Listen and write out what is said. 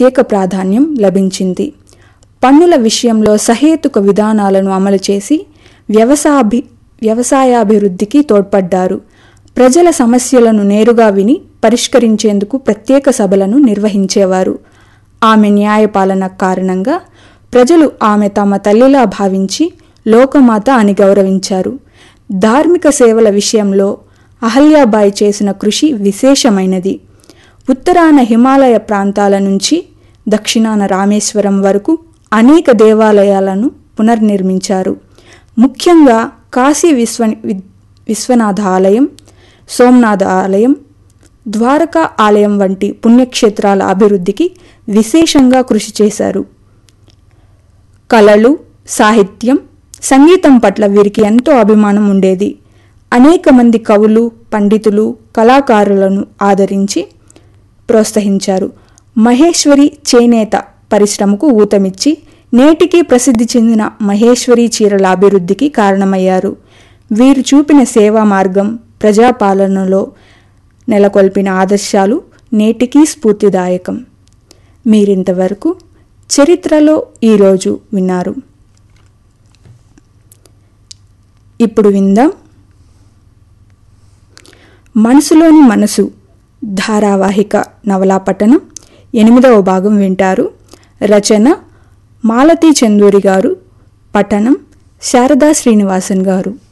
ప్రత్యేక ప్రాధాన్యం లభించింది పన్నుల విషయంలో సహేతుక విధానాలను అమలు చేసి వ్యవసాభి వ్యవసాయాభివృద్ధికి తోడ్పడ్డారు ప్రజల సమస్యలను నేరుగా విని పరిష్కరించేందుకు ప్రత్యేక సభలను నిర్వహించేవారు ఆమె న్యాయపాలన కారణంగా ప్రజలు ఆమె తమ తల్లిలా భావించి లోకమాత అని గౌరవించారు ధార్మిక సేవల విషయంలో అహల్యాబాయి చేసిన కృషి విశేషమైనది ఉత్తరాన హిమాలయ ప్రాంతాల నుంచి దక్షిణాన రామేశ్వరం వరకు అనేక దేవాలయాలను పునర్నిర్మించారు ముఖ్యంగా కాశీ విశ్వ వి- విశ్వనాథ ఆలయం సోమనాథ ఆలయం ద్వారకా ఆలయం వంటి పుణ్యక్షేత్రాల అభివృద్ధికి విశేషంగా కృషి చేశారు కళలు సాహిత్యం సంగీతం పట్ల వీరికి ఎంతో అభిమానం ఉండేది అనేక మంది కవులు పండితులు కళాకారులను ఆదరించి ప్రోత్సహించారు మహేశ్వరి చేనేత పరిశ్రమకు ఊతమిచ్చి నేటికి ప్రసిద్ధి చెందిన మహేశ్వరి చీరల అభివృద్ధికి కారణమయ్యారు వీరు చూపిన సేవా మార్గం ప్రజాపాలనలో నెలకొల్పిన ఆదర్శాలు నేటికీ స్ఫూర్తిదాయకం మీరింతవరకు చరిత్రలో ఈరోజు విన్నారు ఇప్పుడు విందాం మనసులోని మనసు ధారావాహిక నవలా పఠనం ఎనిమిదవ భాగం వింటారు రచన మాలతీ చందూరి గారు పఠనం శారదా శ్రీనివాసన్ గారు